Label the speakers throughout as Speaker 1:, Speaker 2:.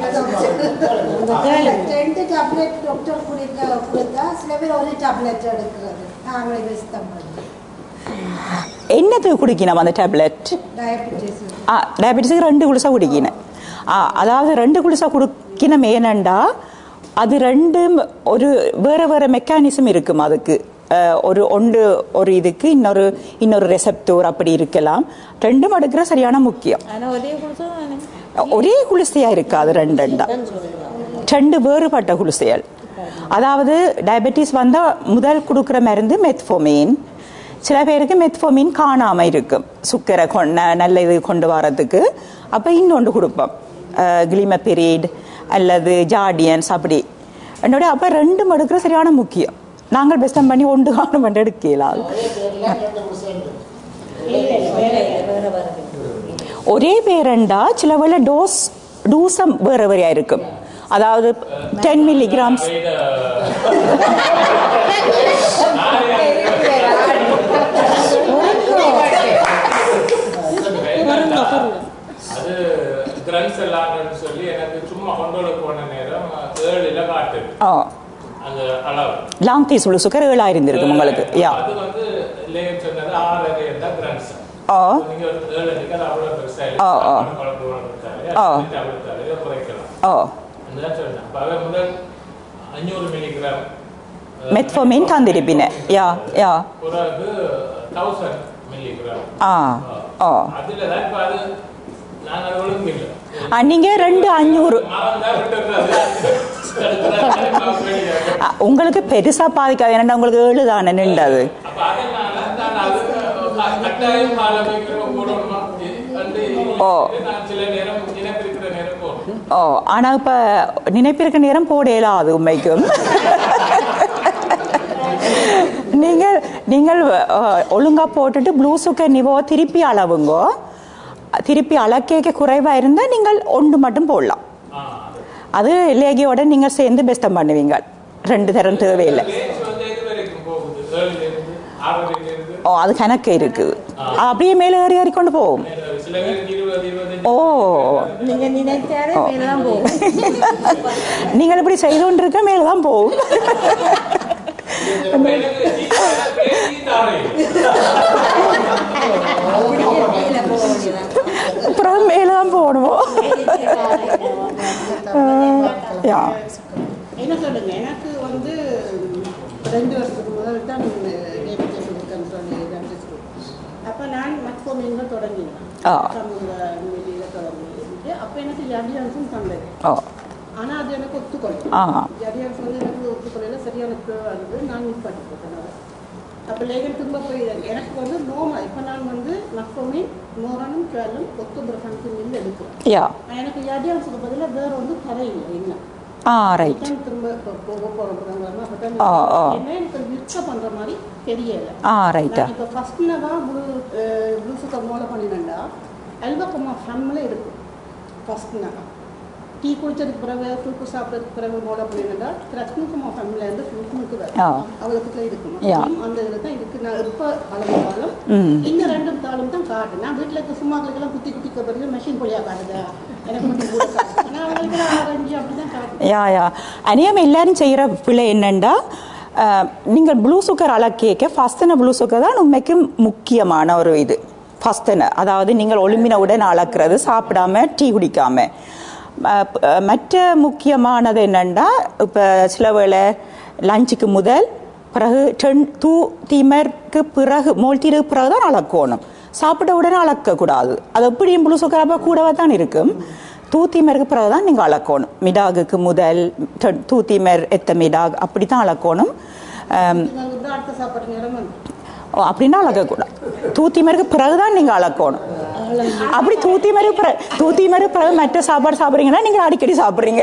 Speaker 1: ரெண்டு tablet doctor குடிக்க கொடுத்தா சில பேர் ஒரு டேப்லெட் எடுக்கிறது நாங்களே விஸ்தம் பண்ணி
Speaker 2: என்னத்துக்கு குடிக்கணும் அந்த டேப்லெட்
Speaker 1: டயபிட்டிஸ்
Speaker 2: ஆ டயபெட்டிஸுக்கு ரெண்டு குளிசா குடிக்கணும் ஆ அதாவது ரெண்டு குளிசா குடிக்கணும் ஏனண்டா அது ரெண்டும் ஒரு வேற வேற மெக்கானிசம் இருக்கும் அதுக்கு அஹ், ஒரு ஒன்று ஒரு இதுக்கு இன்னொரு இன்னொரு ரெசப்டோர் அப்படி இருக்கலாம் ரெண்டும் எடுக்கிற சரியான முக்கியம்
Speaker 3: ஆனா ஒரே குடிச்சா
Speaker 2: ஒரே குளிசையா இருக்காது ரெண்டு ரெண்டா ரெண்டு வேறுபட்ட குளிசைகள் அதாவது டயபெட்டிஸ் வந்தா முதல் கொடுக்குற மருந்து மெத்ஃபோமின் சில பேருக்கு மெத்ஃபோமின் காணாம இருக்கும் சுக்கரை கொண்ட நல்ல இது கொண்டு வரதுக்கு அப்ப இன்னொன்று கொடுப்போம் கிளிமபெரிட் அல்லது ஜார்டியன்ஸ் அப்படி என்னோட அப்ப ரெண்டும் எடுக்கிற சரியான முக்கியம் நாங்கள் பெஸ்டம் பண்ணி ஒன்று காணும் பண்ணி எடுக்கலாம் ஒரே பேரண்டா சில வேளை டோஸ் டூசம் வேறு வேறையா இருக்கும் அதாவது டென் மில்லிகிராம்ஸ்
Speaker 4: அது கிரன்ஸ் எல்லாம் சொல்லி எனக்கு சும்மா கொண்டோட போன நேரம் ஏழுல காட்டுது
Speaker 2: ஆ
Speaker 4: அந்த அளவு
Speaker 2: லாங் தீ சுழு சுகர் ஏழாயிரம் இருக்கும் உங்களுக்கு யா
Speaker 4: அது வந்து லேன் சொன்னது ஆறரை தான் கிரன்ஸ்
Speaker 2: ஆ
Speaker 4: நீங்க ஒரு ஏழு அன்னைக்கு அது அவ்வளவு பெருசா
Speaker 2: ஆ, ஆ.
Speaker 4: குழம்பு வளர்த்தாலே
Speaker 2: ஆ.
Speaker 4: அவ்வளவு குறைக்கலாம்
Speaker 2: ஓ
Speaker 4: அதுதான் சொன்னேன் அப்ப அவன் முதல் அஞ்சூறு மில்லிகிராம்
Speaker 2: மெத்ஃபோமின் தந்திருப்பின யா யா
Speaker 4: பிறகு தௌசண்ட் மில்லிகிராம்
Speaker 2: ஆ ஓ
Speaker 4: அதுல தான் இப்ப அது நாங்க அது ஒழுங்கு இல்லை
Speaker 2: ஆ, நீங்க ரெண்டு அஞ்சூறு
Speaker 4: மரம் தான் விட்டுறது
Speaker 2: ஆ, உங்களுக்கு பெருசா பாதிக்காது ஏன்னா உங்களுக்கு ஏழு தானே நின்றது
Speaker 4: அப்ப அதனால நான் அது கட்டாயம் மாலை வைக்கிறோம் போடணுமா வந்து
Speaker 2: ஓ.
Speaker 4: நான் சில நேரம் இனப்பிரிக்கிற நேரம் போடணும்
Speaker 2: ஓ ஆனா இப்ப நினைப்பிருக்க நேரம் போட இயலாது உண்மைக்கும் நீங்கள் நீங்கள் அஹ், ஒழுங்கா போட்டுட்டு ப்ளூ சுகர் நிவோ திருப்பி அளவுங்கோ திருப்பி அளக்கேக்க குறைவா இருந்தா நீங்கள் ஒன்று மட்டும் போடலாம் அது லேகியோட நீங்க சேர்ந்து பெஸ்டம் பண்ணுவீங்க ரெண்டு தரம் தேவையில்லை
Speaker 4: ரேஞ்ச் வந்து எது வரைக்கும் போகுது ஏழுல இருந்து ஆறரைல இருந்து
Speaker 2: ஓ அது கணக்கு இருக்குது அப்படியே மேலே ஏறி ஏறி கொண்டு போகும்
Speaker 4: சில பேருக்கு இருபது இருபத்தஞ்சு
Speaker 2: ஓ
Speaker 3: நீங்க நினைச்சாலே மேலதான் போகும்
Speaker 2: நீங்கள் இப்படி செய்து கொண்டிருக்க மேலே தான் போகும்
Speaker 4: அப்ப எனக்கு பேசி தாரேன்
Speaker 2: அப்புறம் மேலே தான் போகணுமோ யா
Speaker 5: என்ன சொல்லுங்க எனக்கு வந்து ரெண்டு வருஷத்துக்கு முதல் தான் டேபிட்டேஷன் இருக்குன்னு சொல்லி ரெண்டு அப்போ நான் மட்ஃபோமின் தான் தொடங்கினேன்
Speaker 2: ஆ.
Speaker 5: சமூக வெளியில் தொடங்கிட்டு அப்போ எனக்கு ஜடியான்ஸும் தந்தது
Speaker 2: ஓ
Speaker 5: ஆனால் அது எனக்கு ஒத்துக்கொள்ள
Speaker 2: ஆ
Speaker 5: ஜடியான்ஸ் வந்து எனக்கு ஒத்துக்கொள்ள சரியான பிரிவாக இருந்தது நான் நிப்பாட்டி போட்டேன் அதை. அப்போ லேகன் திரும்ப போய் எனக்கு வந்து நோமா இப்போ நான் வந்து மட்ஃபோமின் மோரனும் டுவெல்லும் ஒக்டோபர் கணக்கு எடுக்கிறேன்
Speaker 2: யா
Speaker 5: நான் எனக்கு ஜடியான்ஸுக்கு பதிலாக வேறு வந்து தரையில்லை என்ன
Speaker 2: ஆ ரைட்
Speaker 5: தான் திரும்ப இப்போ போக போகிறோம் புதன்கிழமை அப்போ தான்
Speaker 2: ஆ, ஆ.
Speaker 5: என்ன எனக்கு யுத்த பண்ணுற மாதிரி தெரியல
Speaker 2: ஆ ரைட்டா
Speaker 5: நான் இப்போ ஃபஸ்ட்டில் தான் முழு ப்ளூ சுத்தர் மூளை பண்ணினேன்டா எல்பக்கம்மா ஃபேமிலியில் இருக்கும் ஃபஸ்ட்னா டீ குடிச்சதுக்கு பிறகு தூக்கு சாப்பிட்றதுக்கு பிறகு மூளை பண்ணினேன்டா ரத்னுக்குமா ஃபேமிலியில் இருந்து ஃபியூக்கு வேறு
Speaker 2: ஆ.
Speaker 5: அவளுக்கு இருக்கும்
Speaker 2: யா.
Speaker 5: அந்த இதில் தான் இருக்கு நான் எப்போ அளந்தாலும்
Speaker 2: ம்.
Speaker 5: இன்னும் ரெண்டு தாளும் தான் காட்டு நான் வீட்டில் இருக்க சும்மாக்களுக்கெல்லாம் குத்தி குத்தி பிறகு மெஷின் பொழியா காட்டுதா எனக்கு மட்டும் கூட காட்டு நான் அவங்களுக்கு ஆரஞ்சு அப்படி தான் காட்டு
Speaker 2: யா யா அநியம் எல்லாரும் செய்கிற பிள்ளை என்னண்டா அஹ், நீங்கள் ப்ளூ சுகர் அளக்கேக்க ஃபஸ்ட்டன ப்ளூ சுகர் தான் உண்மைக்கு முக்கியமான ஒரு இது ஃபஸ்ட்டன அதாவது நீங்கள் ஒளிமினவுடன் அளக்கிறது சாப்பிடாம டீ குடிக்காம அஹ், ப- அஹ், மற்ற முக்கியமானது என்னண்டா இப்போ சில வேளை லஞ்சுக்கு முதல் பிறகு டென் தூ தீமருக்கு பிறகு மூழ்த்திற்கு பிறகு தான் அளக்கணும் சாப்பிட்ட உடனே அளக்கக்கூடாது அது எப்படியும் புழு சுக்கரப்பா கூடவே தான் இருக்கும் தூத்திமருக்கு பிறகு தான் நீங்கள் அளக்கணும் மிடாகுக்கு முதல் டெ- தூத்திமர் எத்த மிடாக் அப்படி தான் அளக்கணும் ஆம்,
Speaker 5: நான் வந்து அடுத்த சாப்பாடு நேரம் வந்து
Speaker 2: ஓ, அப்படின்னா அளக்கக்கூடாது தூத்திமருக்கு பிறகு தான் நீங்கள் அளக்கணும் அப்படி தூத்திமருக்கு பிறகு தூத்திமருக்கு பிறகு மற்ற சாப்பாடு சாப்பிட்றீங்கன்னா நீங்கள் அடிக்கடி சாப்பிட்றீங்க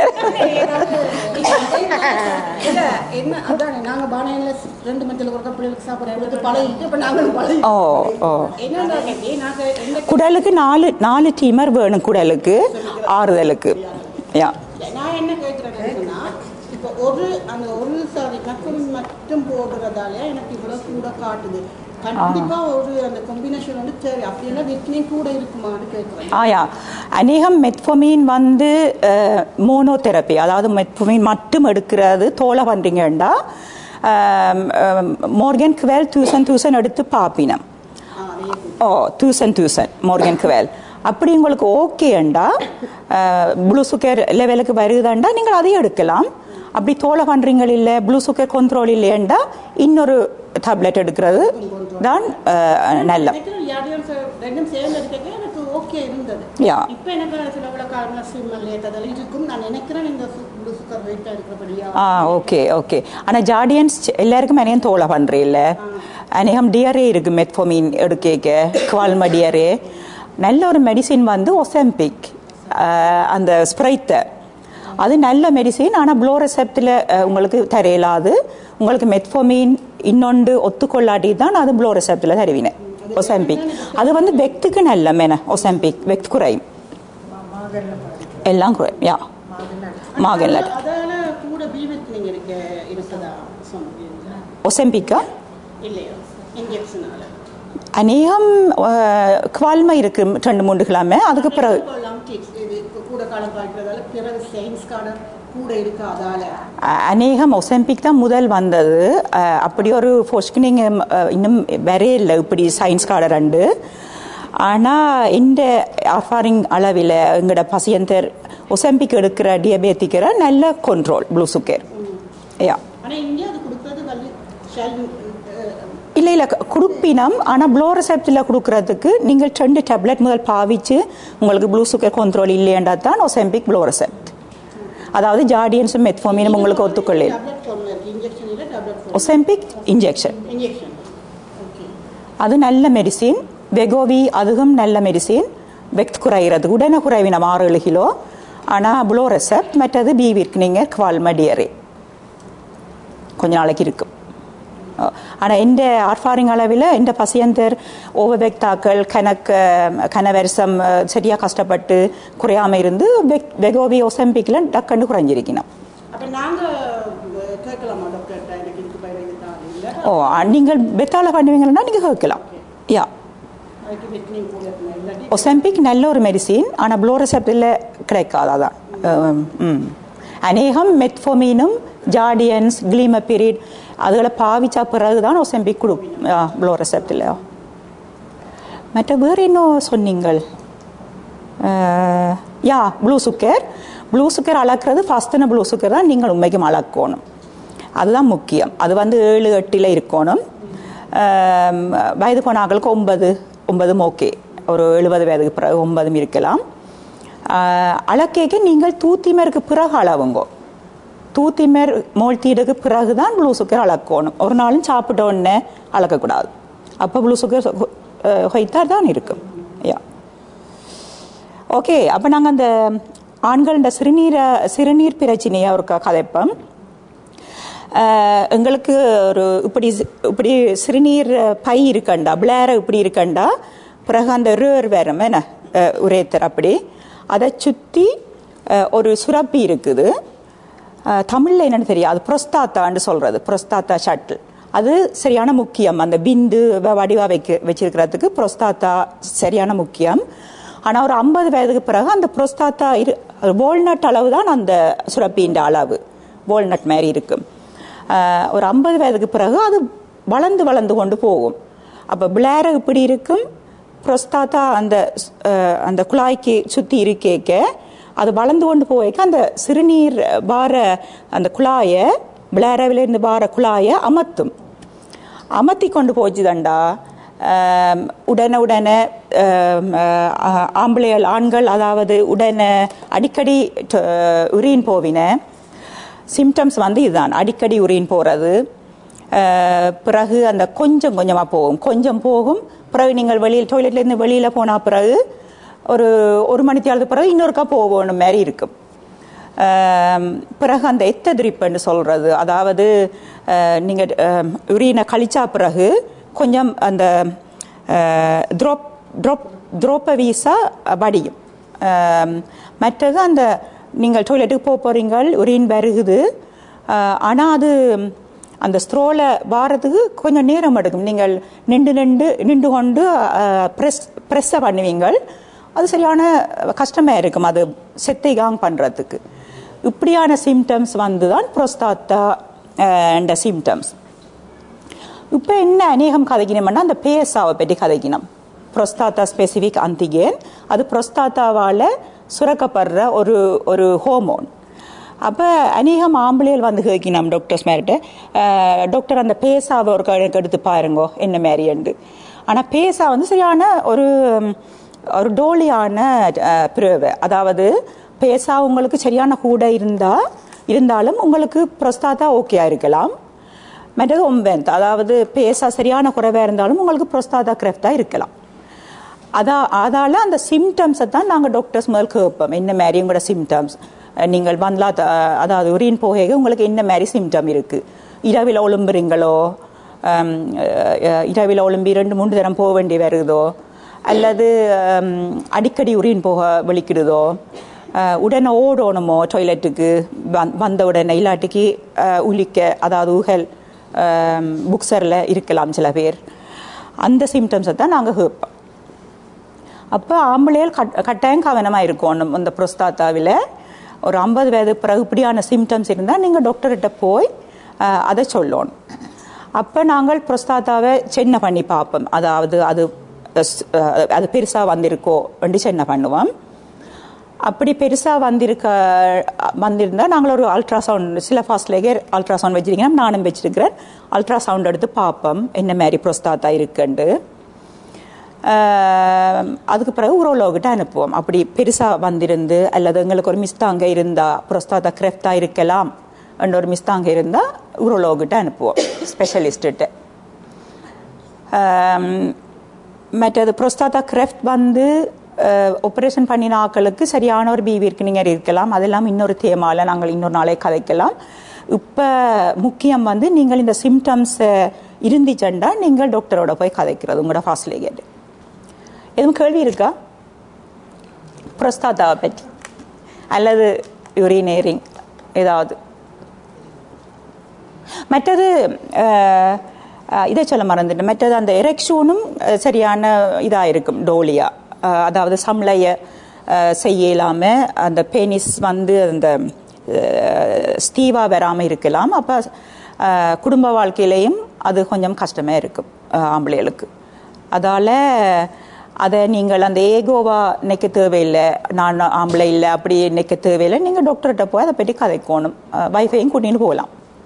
Speaker 5: இல்ல என்ன அதானே நாங்க பானையில ரெண்டு மஞ்சள் கொடுக்க பிள்ளைகளுக்கு சாப்பிட கொடுத்து பழகிட்டு இப்ப நாங்களும் பழகி
Speaker 2: ஓ ஓ
Speaker 5: என்னடா கேட்டி நாங்க எந்த
Speaker 2: குடலுக்கு நாலு நாலு டீமர் வேணும் குடலுக்கு ஆறுதலுக்கு யா
Speaker 5: நான் என்ன கேட்கிறேன்னா இப்போ ஒரு அந்த ஒரு சாரி கப்பல் மட்டும் போடுறதால எனக்கு இவ்வளவு கூட காட்டுது கண்டிப்பா ஒரு அந்த காம்பினேஷன் வந்து தேவை அப்படியெல்லாம் விட்னிங் கூட இருக்குமான்னு கேட்குறேன்
Speaker 2: ஆயா அநேகம் மெட்ஃபோமின் வந்து மோனோதெரப்பி அதாவது மெட்ஃபோமின் மட்டும் எடுக்கிறது தோலை பண்ணுறீங்கன்னா மோர்கன் டுவெல் தௌசண்ட் தௌசண்ட் எடுத்து பார்ப்பினம் ஓ தௌசண்ட் தௌசண்ட் மோர்கன் டுவெல் அப்படி உங்களுக்கு ஓகேண்டா ப்ளூ சுகர் லெவலுக்கு வருதுண்டா நீங்கள் அதையும் எடுக்கலாம் அப்படி தோலை பண்ணுறீங்க இல்லை ப்ளூ சுகர் கண்ட்ரோல் இல்லையண்டா இன்னொரு டேப்லெட் எடுக்கிறது தான் அஹ், நல்ல
Speaker 5: ரெண்டும் சேர்ந்து எடுக்க எனக்கு ஓகே இருந்தது
Speaker 2: யா
Speaker 5: இப்போ எனக்கு சில விட காரணம் சிம்மல் அதெல்லாம் இருக்கும் நான் நினைக்கிறேன் இந்த ப்ளூ சுகர் வெயிட்டாக இருக்கிறபடியா
Speaker 2: ஆ ஓகே ஓகே ஆனால் ஜார்டியன்ஸ் எல்லாருக்கும் அநேகம் தோலை பண்ணுறீல்ல அநேகம் டியரே இருக்கு மெட்ஃபோமின் எடுக்க குவால்ம டியரே நல்ல ஒரு மெடிசின் வந்து ஒசம்பிக் அந்த ஸ்ப்ரைத்தை அது நல்ல மெடிசின் ஆனால் ப்ளோ ரெசெப்டில் உங்களுக்கு தரையிலாது உங்களுக்கு மெட்ஃபோமின் இன்னொன்று ஒத்துக்கொள்ளாட்டி தான் அது ப்ளோ ரெசெப்டில் தருவினேன் ஒசம்பிக் அது வந்து வெக்துக்கு நல்ல மேன ஒசம்பிக் வெக்த் குறையும் எல்லாம் குறையும் யா மாகன்ல
Speaker 5: அதால கூட பீவித் நீங்க இருக்க இருக்குதா சொன்னீங்க
Speaker 2: ஒசம்பிக்கா
Speaker 5: இல்லையா இன்ஜெக்ஷனால
Speaker 2: அநேகம் குவால்மை இருக்கு ரெண்டு மூன்று கிழமை அதுக்கு பிறகு
Speaker 5: இது கூட காலம் காய்க்கிறதால பிறகு சயின்ஸ் கார்டு கூட இருக்கு அதால
Speaker 2: அஹ், அநேகம் ஒசம்பிக் தான் முதல் வந்தது அஹ், அப்படி ஒரு ஃபோஸ்க்கு நீங்கள் இன்னும் வரே இல்லை இப்படி சயின்ஸ் கார்டு ரெண்டு ஆனால் இந்த அஃபாரிங் அளவில் எங்களோட பசியந்தர் ஒசம்பிக் எடுக்கிற டியபேத்திக்கிற நல்ல கண்ட்ரோல் ப்ளூ சுகர் யா
Speaker 5: ஆனா இங்கே அது கொடுக்கறது வலி ஷெல்
Speaker 2: இல்லை இல்லை குடுப்பினம் ஆனால் ப்ளோ ரெசெப்டில் கொடுக்கறதுக்கு நீங்கள் ரெண்டு டேப்லெட் முதல் பாவிச்சு உங்களுக்கு ப்ளூ சுகர் கண்ட்ரோல் இல்லையண்டா தான் ஒசம்பிக் ப்ளோ ரெசெப்ட் அதாவது ஜார்டியன்ஸும் மெத்ஃபோமினும் உங்களுக்கு ஒத்துக்கொள்ள
Speaker 5: டேப்லெட் ஃபார்ம்ல இருக்கு இன்ஜெக்ஷன் இல்லை tablet form
Speaker 2: Ozempic injection
Speaker 5: injection okay
Speaker 2: அது நல்ல மெடிசின் வெகோவி அதுவும் நல்ல மெடிசின் வெக்த் குறைகிறது உடனே குறைவினம் ஆறு ஏழு கிலோ ஆனால் ப்ளோ ரெசெப்ட் மற்றது பீவிற்கு நீங்கள் குவால்மடியரே கொஞ்ச நாளைக்கு இருக்கும் ஆனால் இந்த ஆர்ஃபாரிங் அளவில் இந்த பசியந்தர் ஓவர்வெக்தாக்கள் கணக்கு கனவரிசம் சரியாக கஷ்டப்பட்டு குறையாமல் இருந்து வெக் வெகோவி ஒசம்பிக்கில் டக்குன்னு குறைஞ்சிருக்கணும்
Speaker 5: அப்ப நாங்க அஹ், கேட்கலாமா டாக்டர் எனக்கு இதுக்கு பயிர் இது தான் இல்லை
Speaker 2: ஓ நீங்கள் பெத்தால பண்ணுவீங்கன்னா நீங்கள் கேட்கலாம் யா
Speaker 5: அதுக்கு விட்னிங் கூட இருக்கணும் இல்லாட்டி
Speaker 2: ஒசம்பிக் நல்ல ஒரு மெடிசின் ஆனால் ப்ளோ ரெசெப்டில் கிடைக்காது அதான் அஹ், ம் அநேகம் மெட்ஃபோமீனும் ஜார்டியன்ஸ் கிளீமபிரிட் அதுகளை பாவிச்சா பிறகு தான் ஒசம்பிக் கொடுக்கும் ப்ளோ ரெசெப்டில் மற்ற வேறு என்ன சொன்னீங்கள் அஹ், yeah blood sugar blood sugar அளக்கிறது ஃபஸ்ட்டுன ப்ளூ சுக்கர் தான் நீங்கள் உண்மைக்கும் அளக்கணும் அதுதான் முக்கியம் அது வந்து ஏழு எட்டில் இருக்கணும் அஹ், வயது போனாக்களுக்கு ஒன்பது ஒன்பதும் ஓகே ஒரு எழுபது வயதுக்கு பிறகு ஒன்பதும் இருக்கலாம் அஹ், அளக்கேக்க நீங்கள் தூத்திமருக்கு பிறகு அளவுங்கோ தூத்திமர் மோழ்த்தீடுக்கு பிறகு தான் ப்ளூ சுக்கர் அளக்கணும் ஒரு நாளும் சாப்பிட்ட உடனே அளக்கக்கூடாது அப்போ ப்ளூ சுக்கர் ஹொய்த்தார் தான் இருக்கும் யா ஓகே அப்போ நாங்கள் அந்த ஆண்களோட சிறுநீரை சிறுநீர் பிரச்சனையை ஒரு க- கதைப்போம் அஹ், எங்களுக்கு ஒரு இப்படி சி- இப்படி சிறுநீர் பை இருக்கண்டா பிளேர இப்படி இருக்கண்டா பிறகு அந்த ரேர் வேறம் என்ன அஹ், உரேத்தர் அப்படி அதை சுற்றி ஒரு சுரப்பி இருக்குது அஹ், தமிழ்ல என்னன்னு தெரியாது புரஸ்தாத்தான்னு சொல்றது புரஸ்தாத்தா ஷட்டில் அது சரியான முக்கியம் அந்த பிந்து வ- வடிவா வைக்க வச்சிருக்கிறதுக்கு புரஸ்தாத்தா சரியான முக்கியம் ஆனால் ஒரு ஐம்பது வயதுக்கு பிறகு அந்த புரஸ்தாத்தா இரு வால்நட் அளவு தான் அந்த சுரப்பின்ற அளவு வால்நட் மாதிரி இருக்கும் அஹ், ஒரு ஐம்பது வயதுக்கு பிறகு அது வளர்ந்து வளர்ந்து கொண்டு போகும் அப்போ பிளேர இப்படி இருக்கும் புரஸ்தாத்தா அந்த அஹ், அந்த குழாய்க்கு சுற்றி இருக்கேக்க அது வளர்ந்து கொண்டு போய்க்க அந்த சிறுநீர் பார அந்த குழாயை பிளேரவிலிருந்து பார குழாயை அமர்த்தும் அமர்த்தி கொண்டு போச்சுதண்டா ஆம், உடனே உடனே ஆம், ஆ- ஆம்பளைகள் ஆண்கள் அதாவது உடனே அடிக்கடி உரின் போவின சிம்டம்ஸ் வந்து இதுதான் அடிக்கடி உரின் போகிறது பிறகு அந்த கொஞ்சம் கொஞ்சமாக போகும் கொஞ்சம் போகும் பிறகு நீங்கள் வெளியில் டாய்லெட்லேருந்து வெளியில் போன பிறகு ஒரு ஒரு மணித்தியாலத்துக்கு பிறகு இன்னொருக்கா போகணும் மாதிரி இருக்கும் ஆம், பிறகு அந்த எத்த திரிப்புன்னு சொல்கிறது அதாவது நீங்கள் உரியினை கழிச்சா பிறகு கொஞ்சம் அந்த த்ரோப் த்ரோப் த்ரோப்ப வீசா வடியும் ஆம், மற்றது அந்த நீங்கள் டாய்லெட்டுக்கு போக போகிறீங்க உரின் வருகுது ஆனால் அது அந்த ஸ்த்ரோல வாரத்துக்கு கொஞ்சம் நேரம் எடுக்கும் நீங்கள் நின்று நின்று நின்று கொண்டு ப்ரெஸ் ப்ரெஸ்ஸை பண்ணுவீங்கள் அது சரியான கஷ்டமாக இருக்கும் அது செத்தைகாங் பண்ணுறதுக்கு இப்படியான சிம்டம்ஸ் வந்து தான் ப்ரொஸ்தாத்தா என்ற சிம்டம்ஸ் இப்போ என்ன அநேகம் கதைக்கணும்னா அந்த பேசாவை பற்றி கதைக்கணும் ப்ரொஸ்தாத்தா ஸ்பெசிஃபிக் அந்திகேன் அது ப்ரொஸ்தாத்தாவால் சுரக்கப்படுற ஒரு ஒரு ஹோமோன் அப்போ அநேகம் ஆம்பளைகள் வந்து கேட்கணும் டாக்டர்ஸ் மேரிட்ட டாக்டர் அந்த பேசாவை ஒரு கணக்கு எடுத்து பாருங்கோ என்ன மாதிரிண்டு ஆனால் பேசா வந்து சரியான ஒரு ஒரு டோலியான பிரிவு அதாவது பேசா உங்களுக்கு சரியான கூட இருந்தால் இருந்தாலும் உங்களுக்கு ப்ரொஸ்தாத்தா ஓகேயா இருக்கலாம் மற்றது ஒம்பென்த் அதாவது பேசா சரியான குறைவாக இருந்தாலும் உங்களுக்கு ப்ரொஸ்தாதா கிரெஃப்டாக இருக்கலாம் அதா அதால் அந்த சிம்டம்ஸை தான் நாங்கள் டாக்டர்ஸ் முதல் கேட்போம் என்ன மாதிரி உங்களோட சிம்டம்ஸ் நீங்கள் வந்தலா அதாவது உரின் போக உங்களுக்கு என்ன மாதிரி சிம்டம் இருக்குது இரவில் ஒழும்புறீங்களோ இரவில் ஒழும்பி ரெண்டு மூன்று தரம் போக வேண்டி வருதோ அல்லது அடிக்கடி உரின் போக வெளிக்கிடுதோ உடனே ஓடணுமோ டாய்லெட்டுக்கு வந்த உடனே இல்லாட்டிக்கு உலிக்க அதாவது ஊகல் புக்ஸரில் இருக்கலாம் சில பேர் அந்த சிம்டம்ஸை தான் நாங்கள் கேட்போம் அப்போ ஆம்பளைகள் கட் கட்டாயம் கவனமாக இருக்கணும் இந்த புரஸ்தாத்தாவில் ஒரு ஐம்பது வயது பிறகு இப்படியான சிம்டம்ஸ் இருந்தால் நீங்கள் டாக்டர்கிட்ட போய் அதை சொல்லணும் அப்போ நாங்கள் புரஸ்தாத்தாவை சென்னை பண்ணி பார்ப்போம் அதாவது அது அது பெருசாக வந்திருக்கோ என்று சென்னை பண்ணுவோம் அப்படி பெருசாக வந்திருக்க வந்திருந்தால் நாங்கள் ஒரு அல்ட்ராசவுண்ட் சில ஃபாஸ்ட்லேயே அல்ட்ராசவுண்ட் வச்சிருக்கீங்கன்னா நானும் வச்சிருக்கிறேன் அல்ட்ராசவுண்ட் எடுத்து பார்ப்போம் என்ன மாதிரி புரஸ்தாத்தா இருக்குண்டு அதுக்கு பிறகு உரோலோகிட்ட அனுப்புவோம் அப்படி பெருசாக வந்திருந்து அல்லது எங்களுக்கு ஒரு மிஸ்தாங்க இருந்தால் புரஸ்தாத்தா கிரெஃப்டாக இருக்கலாம் என்ற ஒரு மிஸ்தாங்க இருந்தால் உரோலோகிட்ட அனுப்புவோம் ஸ்பெஷலிஸ்ட்டு மற்றது புரஸ்தாத்தா கிரெஃப்ட் வந்து ஆப்ரேஷன் பண்ணின ஆக்களுக்கு சரியான ஒரு பிவி இருக்கு நீங்கள் இருக்கலாம் அதெல்லாம் இன்னொரு தேமாவில் நாங்கள் இன்னொரு நாளே கதைக்கலாம் இப்போ முக்கியம் வந்து நீங்கள் இந்த சிம்டம்ஸை இருந்துச்சண்டா நீங்கள் டாக்டரோட போய் கதைக்கிறது உங்களோட ஃபாஸ்ட்லே கேட்டு எதுவும் கேள்வி இருக்கா புரஸ்தாத்தாவை பற்றி அல்லது யூரினேரிங் ஏதாவது மற்றது இதை சொல்ல மறந்துட்டு மற்றது அந்த எரெக்ஷூனும் சரியான இதாக இருக்கும் டோலியா அதாவது சம்ளைய செய்ய இல்லாமல் அந்த பெனிஸ் வந்து அந்த ஸ்டீவாக வராமல் இருக்கலாம் அப்போ குடும்ப வாழ்க்கையிலையும் அது கொஞ்சம் கஷ்டமாக இருக்கும் ஆம்பளைகளுக்கு அதால் அதை நீங்கள் அந்த ஏகோவா நினைக்க தேவையில்லை நான் ஆம்பளை இல்லை அப்படி நினைக்க தேவையில்லை நீங்கள் டாக்டர்கிட்ட போய் அதை பற்றி கதைக்கணும் வைஃபையும் கூட்டின்னு போகலாம்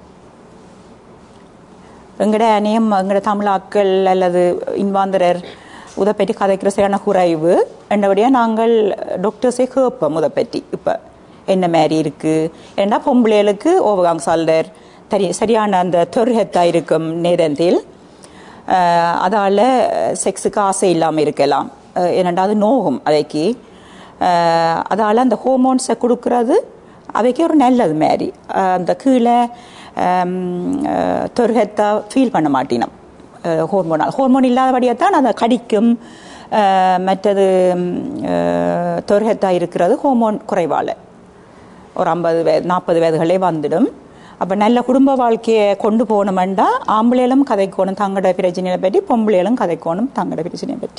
Speaker 2: எங்கட அநேகம் எங்கட தமிழாக்கள் அல்லது இன்வாந்தரர் உதை பற்றி கதைக்கிற சரியான குறைவு என்னபடியாக நாங்கள் டாக்டர்ஸே கேட்போம் உதை பற்றி இப்போ என்ன மாதிரி இருக்குது ஏன்னா பொம்பளைகளுக்கு ஓவகாங் சால்டர் தரி சரியான அந்த தொர்ஹத்தாக இருக்கும் நேரத்தில் அதால் செக்ஸுக்கு ஆசை இல்லாமல் இருக்கலாம் ஏனெண்டா அது நோகும் அதைக்கு அதால் அந்த ஹோமோன்ஸை கொடுக்கறது அவைக்கு ஒரு நல்லது மாதிரி அந்த கீழே தொர்ஹத்தை ஃபீல் பண்ண மாட்டினோம் ஹோர்மோனால் ஹோர்மோன் இல்லாதபடியாக தான் அதை கடிக்கும் மற்றது தொர்ஹத்தாக இருக்கிறது ஹோமோன் குறைவால் ஒரு ஐம்பது வயது நாற்பது வயதுகளே வந்துடும் அப்போ நல்ல குடும்ப வாழ்க்கையை கொண்டு போகணுமெண்டா ஆம்பளைகளும் கதைக்கணும் தங்களோட பிரச்சனையை பற்றி பொம்பளைகளும் கதைக்கணும் தங்களோட பிரச்சனையை பற்றி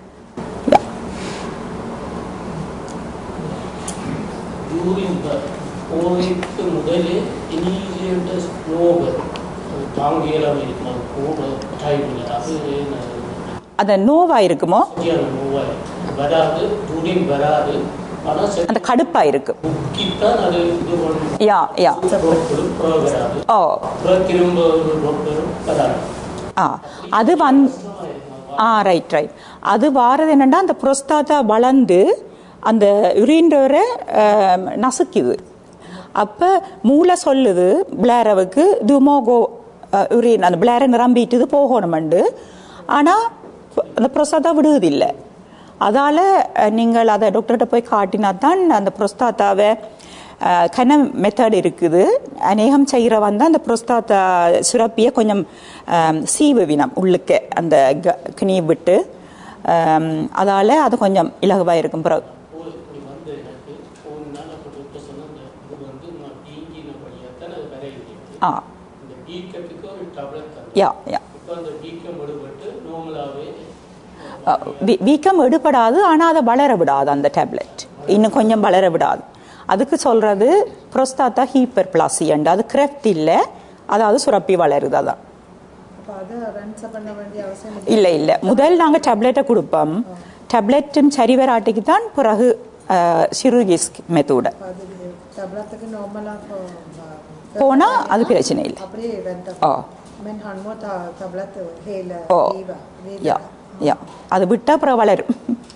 Speaker 6: போயிட்டு முதலே இனீஷியேட்டஸ் நோபல் தாங்கியலாம் இருக்கும் கூட டைமில் அது
Speaker 2: அந்த நோவா இருக்குமோ
Speaker 6: நோவாய் வராது துணியும் வராது ஆனால்
Speaker 2: அந்த கடுப்பா இருக்கு
Speaker 6: முக்கித்தான் அது இது பண்ணும்
Speaker 2: யா யா
Speaker 6: டாக்டரும் புறம் வராது
Speaker 2: ஓ
Speaker 6: அப்புறம் திரும்ப ஒரு டாக்டரும் வராது
Speaker 2: ஆ அது வந் ஆ ரைட் ரைட் அது வாரது என்னன்னா அந்த புரஸ்தாத்தா வளர்ந்து அந்த யுரின்டரை நசுக்குது அப்போ மூளை சொல்லுது பிளேரவுக்கு துமோகோ யுரின் அந்த பிளேரை நிரம்பிட்டுது போகணுமெண்டு ஆனால் அந்த புரஸ்தாத்தா விடுவதில்லை அதால் நீங்கள் அதை டாக்டர்கிட்ட போய் காட்டினா தான் அந்த புரஸ்தாத்தாவை கன மெத்தட் இருக்குது அநேகம் செய்கிற வந்து அந்த புரஸ்தாத்தா சுரப்பியை கொஞ்சம் சீவு வினம் உள்ளுக்க அந்த கிணி விட்டு அதால் அது கொஞ்சம் இலகுவாக இருக்கும் பிறகு
Speaker 6: இப்படி வந்து எனக்கு ஒரு நாள் அப்போ டாக்டர் சொன்ன இது வந்து நான் டீங்கின வழியாக தான் அது வரையிருக்கு
Speaker 2: ஆ
Speaker 6: இந்த வீக்கத்துக்கு ஒரு டேப்லெட் தரும்
Speaker 2: யா யா
Speaker 6: இப்போ அந்த வீக்கம் விடுபட்டு நார்மலாகவே
Speaker 2: அஹ் வீ- வீக்கம் எடுபடாது ஆனால் அதை வளர விடாது அந்த டேப்லெட் இன்னும் கொஞ்சம் வளர விடாது அதுக்கு சொல்றது புரோஸ்தாத்தா ஹீப்பர் பிளாசியண்ட் அது கிரெஃப்ட் இல்லை அதாவது சுரப்பி வளருது அதான்
Speaker 1: அப்போ அதை ரன்ஸ் பண்ண வேண்டிய அவசியம் இல்லை.
Speaker 2: இல்லை இல்லை முதல் நாங்கள் டேப்லெட்டை கொடுப்போம் டேப்லெட்டும் சரி வராட்டிக்கு தான் பிறகு சிறுகிஸ் மெத்தோட
Speaker 1: அப்ப அது டப்ளத்துக்கு நார்மலாக
Speaker 2: போனா அது பிரச்சனை இல்லை
Speaker 1: அப்படியே வெந்த
Speaker 2: ஓ
Speaker 1: மென் ஹன்மோ டப்ளத் ஹேல
Speaker 2: ஓ
Speaker 1: வீவா
Speaker 2: யா யா அது விட்டா அப்புறம் வளரும்